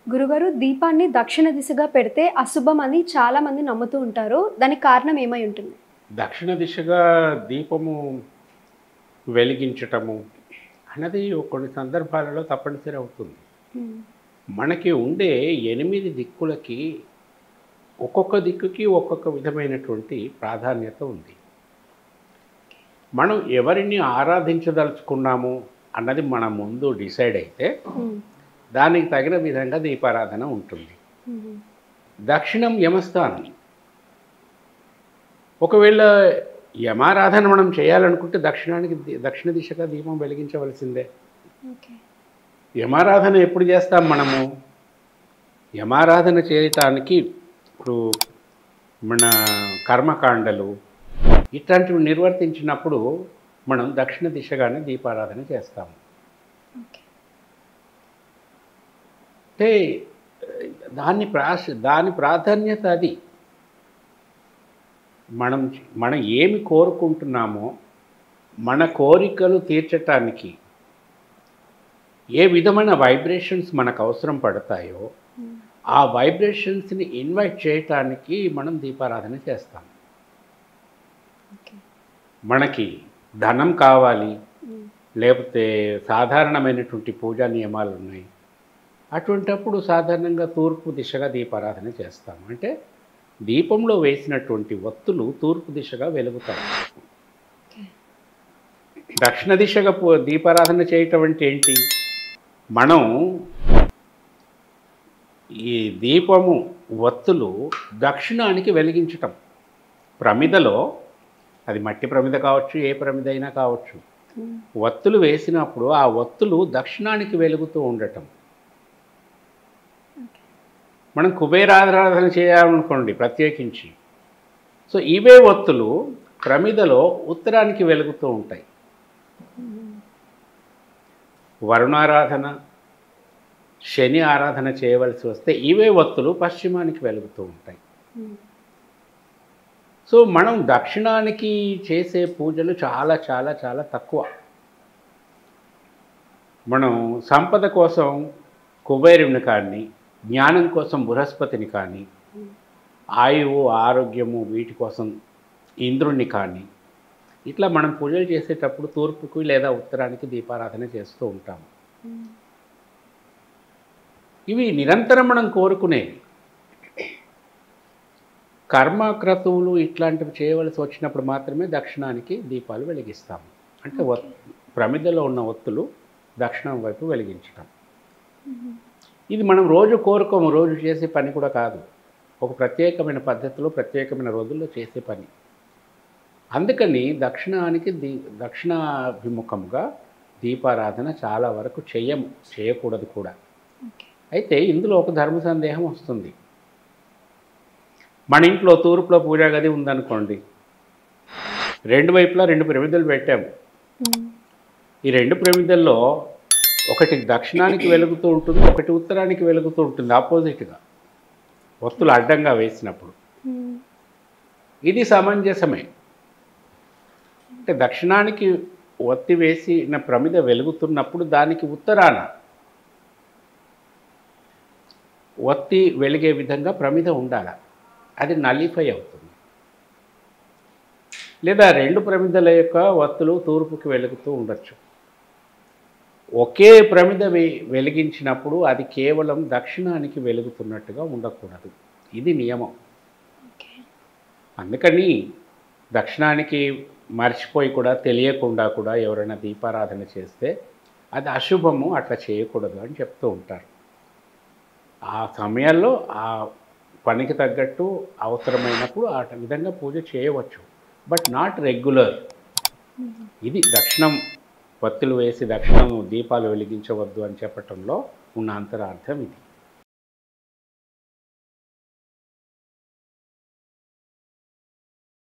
గురుగారు దీపాన్ని దక్షిణ దిశగా పెడితే అశుభం అని చాలా మంది నమ్ముతూ ఉంటారు దానికి కారణం ఏమై ఉంటుంది దక్షిణ దిశగా దీపము వెలిగించటము అన్నది కొన్ని సందర్భాలలో తప్పనిసరి అవుతుంది మనకి ఉండే ఎనిమిది దిక్కులకి ఒక్కొక్క దిక్కుకి ఒక్కొక్క విధమైనటువంటి ప్రాధాన్యత ఉంది మనం ఎవరిని ఆరాధించదలుచుకున్నాము అన్నది మన ముందు డిసైడ్ అయితే దానికి తగిన విధంగా దీపారాధన ఉంటుంది దక్షిణం యమస్థానం ఒకవేళ యమారాధన మనం చేయాలనుకుంటే దక్షిణానికి ది- దక్షిణ దిశగా దీపం వెలిగించవలసిందే ఓకే యమారాధన ఎప్పుడు చేస్తాం మనము యమారాధన చేయటానికి ఇప్పుడు మన కర్మకాండలు ఇట్లాంటివి నిర్వర్తించినప్పుడు మనం దక్షిణ దిశగానే దీపారాధన చేస్తాము ఓకే అంటే దాని ప్రాశ దాని ప్రాధాన్యత అది మనం మనం ఏమి కోరుకుంటున్నామో మన కోరికలు తీర్చటానికి ఏ విధమైన వైబ్రేషన్స్ మనకు అవసరం పడతాయో ఆ వైబ్రేషన్స్ని ఇన్వైట్ చేయటానికి మనం దీపారాధన చేస్తాం ఓకే మనకి ధనం కావాలి లేకపోతే సాధారణమైనటువంటి పూజా నియమాలు ఉన్నాయి అటువంటప్పుడు సాధారణంగా తూర్పు దిశగా దీపారాధన చేస్తాం అంటే దీపంలో వేసినటువంటి ఒత్తులు తూర్పు దిశగా వెలుగుతాయి దక్షిణ దిశగా పూ- దీపారాధన చేయటం అంటే ఏంటి మనం ఈ దీపము ఒత్తులు దక్షిణానికి వెలిగించటం ప్రమిదలో అది మట్టి ప్రమిద కావచ్చు ఏ ప్రమిద అయినా కావచ్చు ఒత్తులు వేసినప్పుడు ఆ ఒత్తులు దక్షిణానికి వెలుగుతూ ఉండటం మనం కుబేరారాధన చేయాలనుకోండి ప్రత్యేకించి సో ఇవే ఒత్తులు ప్రమిదలో ఉత్తరానికి వెలుగుతూ ఉంటాయి వరుణారాధన శని ఆరాధన చేయవలసి వస్తే ఇవే ఒత్తులు పశ్చిమానికి వెలుగుతూ ఉంటాయి సో మనం దక్షిణానికి చేసే పూజలు చాలా చాలా చాలా తక్కువ మనం సంపద కోసం కుబేరుని కానీ జ్ఞానం కోసం బృహస్పతిని కానీ ఆయువు ఆరోగ్యము వీటి కోసం ఇంద్రుణ్ణి కానీ ఇట్లా మనం పూజలు చేసేటప్పుడు తూర్పుకి లేదా ఉత్తరానికి దీపారాధన చేస్తూ ఉంటాము ఇవి నిరంతరం మనం కోరుకునేవి కర్మ క్రతువులు ఇట్లాంటివి చేయవలసి వచ్చినప్పుడు మాత్రమే దక్షిణానికి దీపాలు వెలిగిస్తాము అంటే ఒత్- ప్రమిదలో ఉన్న ఒత్తులు దక్షిణం వైపు వెలిగించటం ఇది మనం రోజు కోరుకోము రోజు చేసే పని కూడా కాదు ఒక ప్రత్యేకమైన పద్ధతిలో ప్రత్యేకమైన రోజుల్లో చేసే పని అందుకని దక్షిణానికి దీ దక్షిణాభిముఖంగా దీపారాధన చాలా వరకు చేయము చేయకూడదు కూడా అయితే ఇందులో ఒక ధర్మ సందేహం వస్తుంది మన ఇంట్లో తూర్పులో పూజా గది ఉందనుకోండి రెండు వైపులా రెండు ప్రమిదలు పెట్టాము ఈ రెండు ప్రమిదల్లో ఒకటి దక్షిణానికి వెలుగుతూ ఉంటుంది ఒకటి ఉత్తరానికి వెలుగుతూ ఉంటుంది ఆపోజిట్గా ఒత్తులు అడ్డంగా వేసినప్పుడు ఇది సమంజసమే అంటే దక్షిణానికి ఒత్తి వేసిన ప్రమిద వెలుగుతున్నప్పుడు దానికి ఉత్తరాన ఒత్తి వెలిగే విధంగా ప్రమిద ఉండాలి అది నలిఫై అవుతుంది లేదా రెండు ప్రమిదల యొక్క ఒత్తులు తూర్పుకి వెలుగుతూ ఉండొచ్చు ఒకే ప్రమిద వె- వెలిగించినప్పుడు అది కేవలం దక్షిణానికి వెలుగుతున్నట్టుగా ఉండకూడదు ఇది నియమం అందుకని దక్షిణానికి మర్చిపోయి కూడా తెలియకుండా కూడా ఎవరైనా దీపారాధన చేస్తే అది అశుభము అట్లా చేయకూడదు అని చెప్తూ ఉంటారు ఆ సమయాల్లో ఆ పనికి తగ్గట్టు అవసరమైనప్పుడు ఆ విధంగా పూజ చేయవచ్చు బట్ నాట్ రెగ్యులర్ ఇది దక్షిణం పత్తులు వేసి దక్షిణం దీపాలు వెలిగించవద్దు అని చెప్పటంలో ఉన్న అంతరార్థం ఇది